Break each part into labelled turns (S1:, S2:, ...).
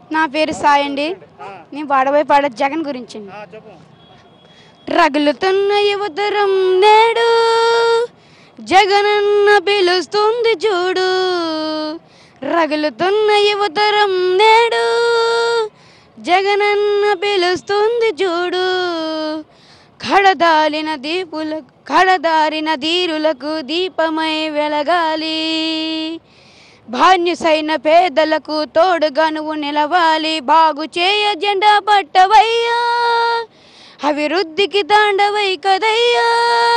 S1: నా పేరు సాయి అండి నేను పాడబోయే పాట జగన్ గురించి అండి
S2: ఆ, చెప్పు
S1: రగులుతున్న యువతరం నేడు జగనన్న పిలుస్తుంది చూడు రగులుతున్న యువతరం నేడు జగనన్న పిలుస్తుంది చూడు కడదాలిన దీపులకు కడదారిన ధీరులకు దీపమై వెలగాలి బాన్యుసైన పేదలకు తోడుగా నువ్వు నిలవాలి బాగు చేయ జెండా పట్టవయ్యా అభివృద్ధికి తాండవై కదయ్యా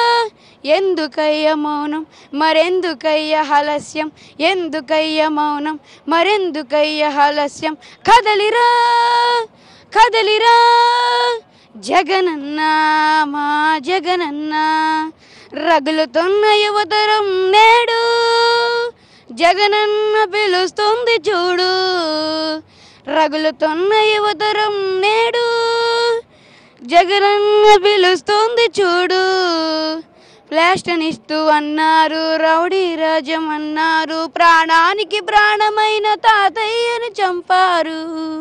S1: ఎందుకయ్య మౌనం మరెందుకయ్య ఆలస్యం ఎందుకయ్య మౌనం మరెందుకయ్య ఆలస్యం కదలిరా కదలిరా జగనన్న మా జగనన్న రగులుతున్న యువతరం నేడు జగనన్న పిలుస్తుంది చూడు రగులుతున్న యువతరం నేడు జగనన్న పిలుస్తుంది చూడు ప్లాస్టనిస్తూ అన్నారు రౌడీ రాజ్యం అన్నారు ప్రాణానికి ప్రాణమైన తాతయ్యను చంపారు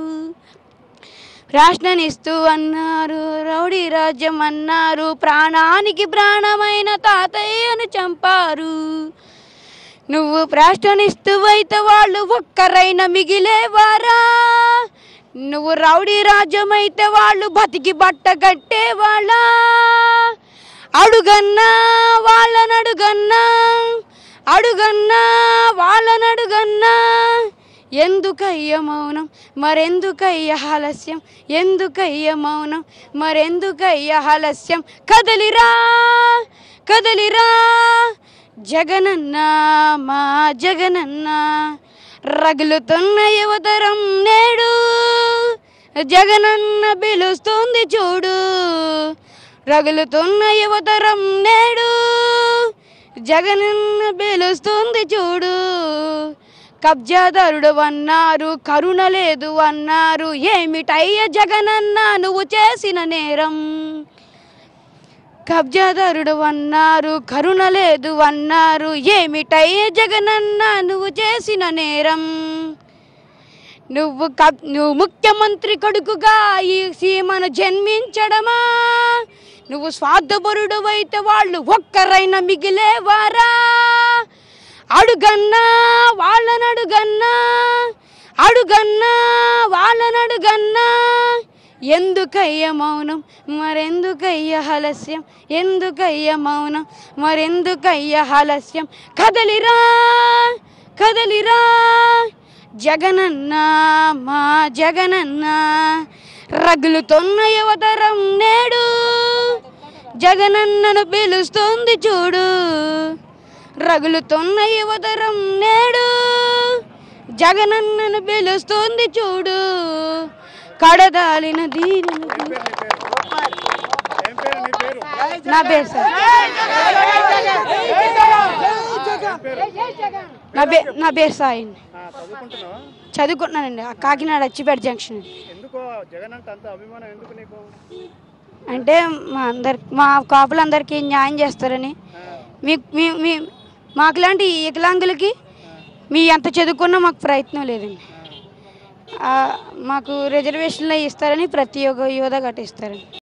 S1: రాష్ట్రనిస్తూ అన్నారు రౌడీ రాజ్యం అన్నారు ప్రాణానికి ప్రాణమైన తాతయ్యను చంపారు నువ్వు ప్రాష్టనిస్తూ అయితే వాళ్ళు ఒక్కరైనా మిగిలేవారా నువ్వు రౌడీ రాజ్యం అయితే వాళ్ళు బతికి బట్ట కట్టేవాళ్ళ అడుగన్నా వాళ్ళని అడుగన్నా అడుగన్నా వాళ్ళని అడుగన్నా ఎందుకయ్య మౌనం మరెందుకయ్య ఆలస్యం ఎందుకయ్య మౌనం మరెందుకయ్య ఆలస్యం కదలిరా కదలిరా జగనన్న మా జగనన్న రగులుతున్న యువతరం నేడు జగనన్న పిలుస్తుంది చూడు రగులుతున్న యువతరం నేడు జగనన్న పిలుస్తుంది చూడు కబ్జాదారుడు అన్నారు కరుణ లేదు అన్నారు ఏమిటయ్య జగనన్న నువ్వు చేసిన నేరం కబ్జాదారుడు అన్నారు కరుణ లేదు అన్నారు ఏమిటయ్య జగనన్న నువ్వు చేసిన నేరం నువ్వు కబ్ నువ్వు ముఖ్యమంత్రి కొడుకుగా ఈ సీమను జన్మించడమా నువ్వు స్వార్థపరుడు అయితే వాళ్ళు ఒక్కరైనా మిగిలేవారా అడుగన్నా వాళ్ళని అడుగన్నా అడుగన్నా వాళ్ళని అడుగన్నా ఎందుకయ్య మౌనం మరెందుకయ్య ఆలస్యం ఎందుకయ్య మౌనం మరెందుకయ్య ఆలస్యం కదలిరా కదలిరా జగనన్న మా జగనన్న రగులుతున్న యువతరం నేడు జగనన్నను పిలుస్తుంది చూడు రగులుతున్న యువతరం నేడు జగనన్నను పిలుస్తుంది చూడు కడదాలిన దీనిని
S2: ఏం పేరు నీ పేరు
S1: నా పేరు సార్ నా పేరు నా పేరు సాయి అండి
S2: ఆ, చదువుకుంటున్నావా
S1: చదువుకుంటున్నానండి ఆ కాకినాడ అచ్చిపేట జంక్షన్ అండి.
S2: ఎందుకో జగన్ అంటే అంత అభిమానం ఎందుకు నీకు
S1: అంటే మా అందరి మా కాపులందరికీ న్యాయం చేస్తారని మీ మీ మీ మాకులాంటి వికలాంగులకి మీ ఎంత చదువుకున్నా మాకు ప్రయత్నం లేదండి ఆ, మాకు రిజర్వేషన్లు ఇస్తారని ప్రతి ఒక్క యువత కట్టిస్తారండి